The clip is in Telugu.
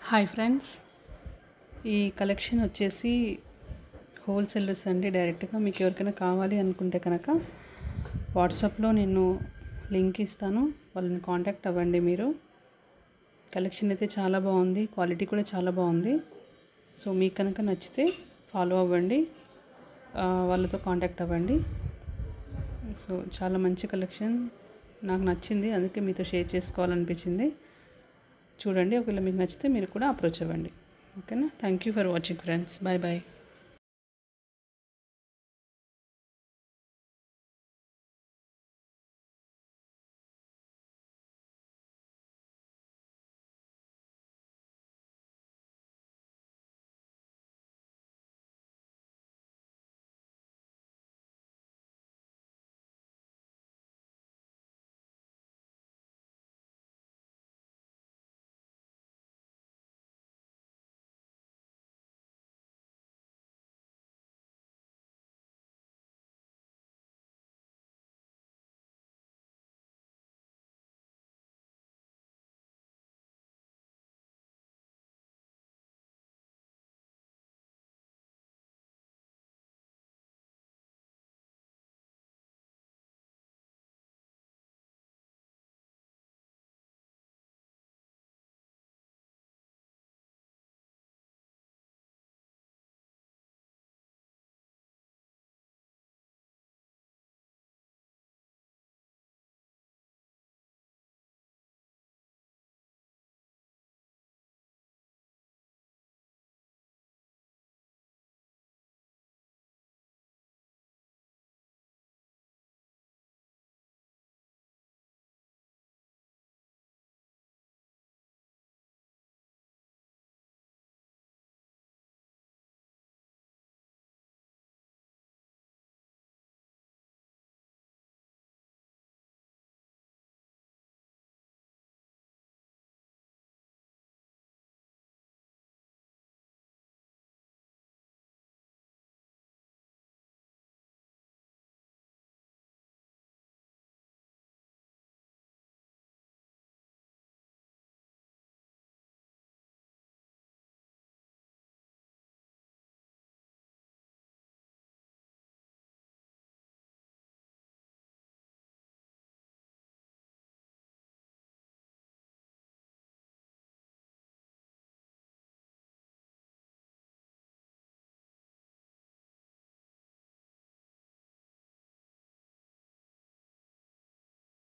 హాయ్ ఫ్రెండ్స్ ఈ కలెక్షన్ వచ్చేసి హోల్సేలర్స్ అండి డైరెక్ట్గా మీకు ఎవరికైనా కావాలి అనుకుంటే కనుక వాట్సాప్లో నేను లింక్ ఇస్తాను వాళ్ళని కాంటాక్ట్ అవ్వండి మీరు కలెక్షన్ అయితే చాలా బాగుంది క్వాలిటీ కూడా చాలా బాగుంది సో మీకు కనుక నచ్చితే ఫాలో అవ్వండి ఆ, వాళ్ళతో కాంటాక్ట్ అవ్వండి సో చాలా మంచి కలెక్షన్ నాకు నచ్చింది అందుకే మీతో షేర్ చేసుకోవాలనిపించింది చూడండి ఒకవేళ మీకు నచ్చితే మీరు కూడా అప్రోచ్ అవ్వండి ఓకేనా thank you for watching friends bye bye